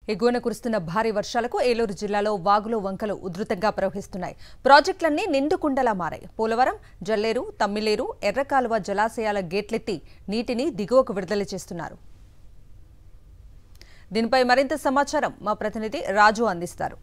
ఎగువన కురుస్తున్న భారీ వర్షాలకు ఏలూరు జిల్లాలో వాగులు వంకలు ఉధృతంగా ప్రవహిస్తున్నాయి ప్రాజెక్టులన్నీ నిండుకుండలా మారాయి పోలవరం జల్లేరు తమ్మిలేరు ఎర్రకాలువ జలాశయాల గేట్లెత్తి నీటిని దిగువకు విడుదల చేస్తున్నారు దీనిపై మరింత సమాచారం మా ప్రతినిధి రాజు అందిస్తారు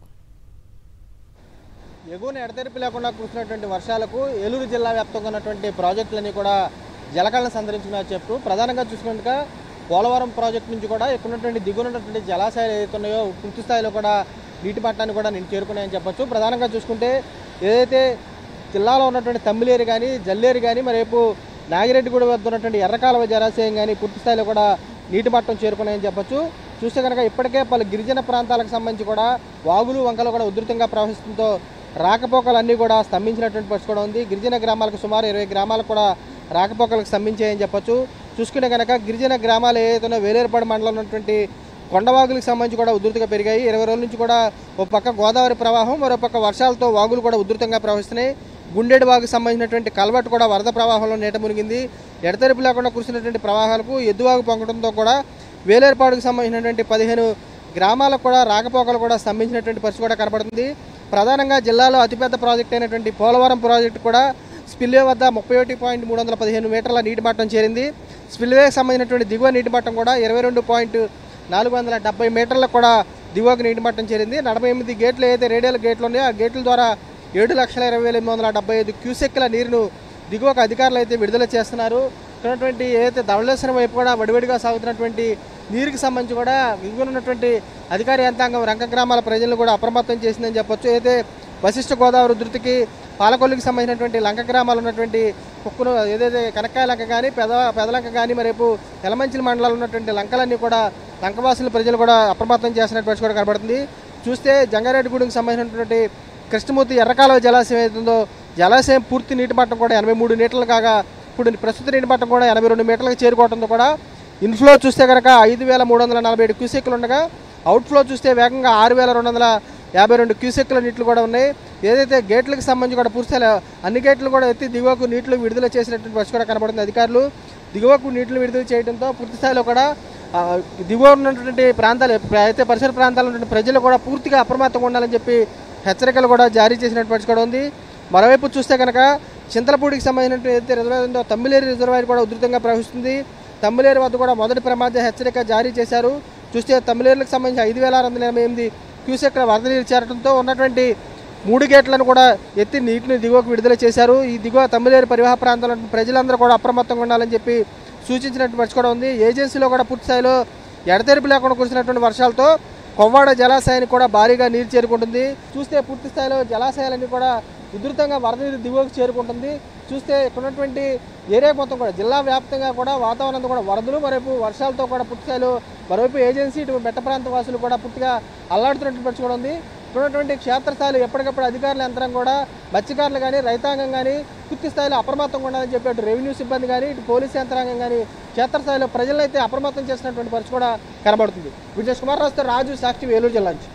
ఎగువన ఎడతెరిపి లేకుండా కురుస్తున్నటువంటి వర్షాలకు ఏలూరు జిల్లా వ్యాప్తంగా ఉన్నటువంటి ప్రాజెక్టులన్నీ కూడా జలకళను సంతరించుకున్నారు చెప్పు ప్రధానంగా చూసుకున్నట్టుగా పోలవరం ప్రాజెక్టు నుంచి కూడా ఇక్కడ ఉన్నటువంటి దిగువన ఉన్నటువంటి జలాశయాలు ఏదైతే ఉన్నాయో పూర్తి స్థాయిలో కూడా నీటి మట్టాన్ని కూడా నేను చేరుకున్నాయని చెప్పొచ్చు ప్రధానంగా చూసుకుంటే ఏదైతే జిల్లాలో ఉన్నటువంటి తమ్మిలేరు కానీ జల్లేరు కానీ మరి రేపు నాగిరెడ్డిగూడ వద్ద ఉన్నటువంటి ఎర్రకాలువ జలాశయం కానీ పూర్తి స్థాయిలో కూడా నీటి మట్టం చేరుకున్నాయని చెప్పొచ్చు చూస్తే కనుక ఇప్పటికే పలు గిరిజన ప్రాంతాలకు సంబంధించి కూడా వాగులు వంకలు కూడా ఉధృతంగా ప్రవహిస్తుందో రాకపోకలన్నీ కూడా స్తంభించినటువంటి పరిస్థితి కూడా ఉంది గిరిజన గ్రామాలకు సుమారు ఇరవై గ్రామాలకు కూడా రాకపోకలకు స్తంభించాయని చెప్పొచ్చు చూసుకునే కనుక గిరిజన గ్రామాలు ఏదైతే వేలేరుపాడు మండలంలో ఉన్నటువంటి కొండవాగులకు సంబంధించి కూడా ఉధృతిగా పెరిగాయి ఇరవై రోజుల నుంచి కూడా ఒక పక్క గోదావరి ప్రవాహం మరో పక్క వర్షాలతో వాగులు కూడా ఉధృతంగా ప్రవహిస్తున్నాయి గుండెడు వాగుకు సంబంధించినటువంటి కల్వట్ కూడా వరద ప్రవాహంలో నీట మునిగింది ఎడతెరిపి లేకుండా కురిసినటువంటి ప్రవాహాలకు ఎద్దువాగు పొంగడంతో కూడా వేలేరుపాడుకు సంబంధించినటువంటి పదిహేను గ్రామాలకు కూడా రాకపోకలు కూడా స్తంభించినటువంటి పరిస్థితి కూడా కనపడుతుంది ప్రధానంగా జిల్లాలో అతిపెద్ద ప్రాజెక్ట్ అయినటువంటి పోలవరం ప్రాజెక్టు కూడా స్పిల్వే వద్ద ముప్పై ఒకటి పాయింట్ మూడు వందల పదిహేను మీటర్ల నీటి మట్టం చేరింది స్పిల్వేకి సంబంధించినటువంటి దిగువ నీటి మట్టం కూడా ఇరవై రెండు పాయింట్ నాలుగు వందల డెబ్బై మీటర్లకు కూడా దిగువకు నీటి మట్టం చేరింది నలభై ఎనిమిది గేట్లు ఏదైతే రేడియల్ గేట్లు ఉన్నాయో ఆ గేట్ల ద్వారా ఏడు లక్షల ఇరవై వేల ఎనిమిది వందల డెబ్బై ఐదు క్యూసెక్ల నీరును దిగువకు అధికారులు అయితే విడుదల చేస్తున్నారు ఇక్కడ ఉన్నటువంటి ఏదైతే ధవళేశ్వరం వైపు కూడా వడివడిగా సాగుతున్నటువంటి నీరుకి సంబంధించి కూడా దిగువన ఉన్నటువంటి అధికార యంత్రాంగం రంగ గ్రామాల ప్రజలను కూడా అప్రమత్తం చేసిందని చెప్పొచ్చు అయితే వశిష్ఠ గోదావరి ఉధృతికి పాలకొల్లుకి సంబంధించినటువంటి లంక గ్రామాలు ఉన్నటువంటి కుక్కును ఏదైతే కనక్కాయ లంక కానీ పెద పెదలంక కానీ మరి రేపు ఎలమంచిల మండలాలు ఉన్నటువంటి లంకలన్నీ కూడా లంకవాసుల ప్రజలు కూడా అప్రమత్తం చేసినట్టు పరిస్థితి కూడా కనబడుతుంది చూస్తే జంగారెడ్డిగూడెంకి సంబంధించినటువంటి కృష్ణమూర్తి ఎర్రకాలువ జలాశయం ఏదైతుందో జలాశయం పూర్తి నీటి మట్టం కూడా ఎనభై మూడు మీటర్లు కాగా ఇప్పుడు ప్రస్తుత నీటి మట్టం కూడా ఎనభై రెండు మీటర్లకు చేరుకోవడంతో కూడా ఇన్ఫ్లో చూస్తే కనుక ఐదు వేల మూడు వందల నలభై ఏడు క్యూసెక్లు ఉండగా అవుట్ఫ్లో చూస్తే వేగంగా ఆరు వేల రెండు వందల యాభై రెండు క్యూసెక్ల నీళ్లు కూడా ఉన్నాయి ఏదైతే గేట్లకు సంబంధించి కూడా పూర్తి అన్ని గేట్లు కూడా ఎత్తి దిగువకు నీళ్లు విడుదల చేసినటువంటి పరిస్థితి కూడా కనబడుతుంది అధికారులు దిగువకు నీళ్లు విడుదల చేయడంతో పూర్తి స్థాయిలో కూడా ఆ, దిగువ ఉన్నటువంటి ప్రాంతాలు అయితే పరిసర ప్రాంతాల్లో ఉన్నటువంటి ప్రజలు కూడా పూర్తిగా అప్రమత్తంగా ఉండాలని చెప్పి హెచ్చరికలు కూడా జారీ చేసినట్టు పరిస్థితి కూడా ఉంది మరోవైపు చూస్తే కనుక చింతలపూడికి సంబంధించిన ఏదైతే రిజర్వాయర్ ఉందో తమ్మిలేరు రిజర్వాయర్ కూడా ఉధృతంగా ప్రవహిస్తుంది తమ్మిలేరు వద్ద కూడా మొదటి ప్రమాద హెచ్చరిక జారీ చేశారు చూస్తే తమ్మిలేరులకు సంబంధించి ఐదు వేల ఆరు వందల ఎనభై ఎనిమిది క్యూసెక్ల వరద నీరు చేరడంతో ఉన్నటువంటి మూడు గేట్లను కూడా ఎత్తి నీటిని దిగువకు విడుదల చేశారు ఈ దిగువ తమ్మిలేరు పరివాహ ప్రాంతాల ప్రజలందరూ కూడా అప్రమత్తంగా ఉండాలని చెప్పి సూచించినట్టు పరిస్థితి కూడా ఉంది ఏజెన్సీలో కూడా పూర్తి స్థాయిలో ఎడతెరిపి లేకుండా కురిసినటువంటి వర్షాలతో కొవ్వాడ జలాశయానికి కూడా భారీగా నీరు చేరుకుంటుంది చూస్తే పూర్తి స్థాయిలో జలాశయాలన్నీ కూడా ఉధృతంగా వరద నీరు దిగువకు చేరుకుంటుంది చూస్తే ఇక్కడ ఉన్నటువంటి ఏరియా మొత్తం కూడా జిల్లా వ్యాప్తంగా కూడా వాతావరణం అంతా కూడా వరదలు మరోవైపు వర్షాలతో కూడా పూర్తి స్థాయిలో మరోవైపు ఏజెన్సీ ఇటు మెట్ట ప్రాంత వాసులు కూడా పూర్తిగా అల్లాడుతున్నట్టు పరిస్థితి కూడా ఉంది ఇక్కడ ఉన్నటువంటి క్షేత్రస్థాయిలు ఎప్పటికప్పుడు అధికారుల యంత్రం కూడా మత్స్యకారులు కానీ రైతాంగం కానీ పూర్తి స్థాయిలో అప్రమత్తంగా ఉండాలని చెప్పి అటు రెవెన్యూ సిబ్బంది కానీ ఇటు పోలీస్ యంత్రాంగం కానీ క్షేత్రస్థాయిలో ప్రజలైతే అప్రమత్తం చేసినటువంటి పరిస్థితి కూడా కనబడుతుంది విజయ్ కుమార్ రాజు రాజు సాక్షి వేలూరు జిల్లా నుంచి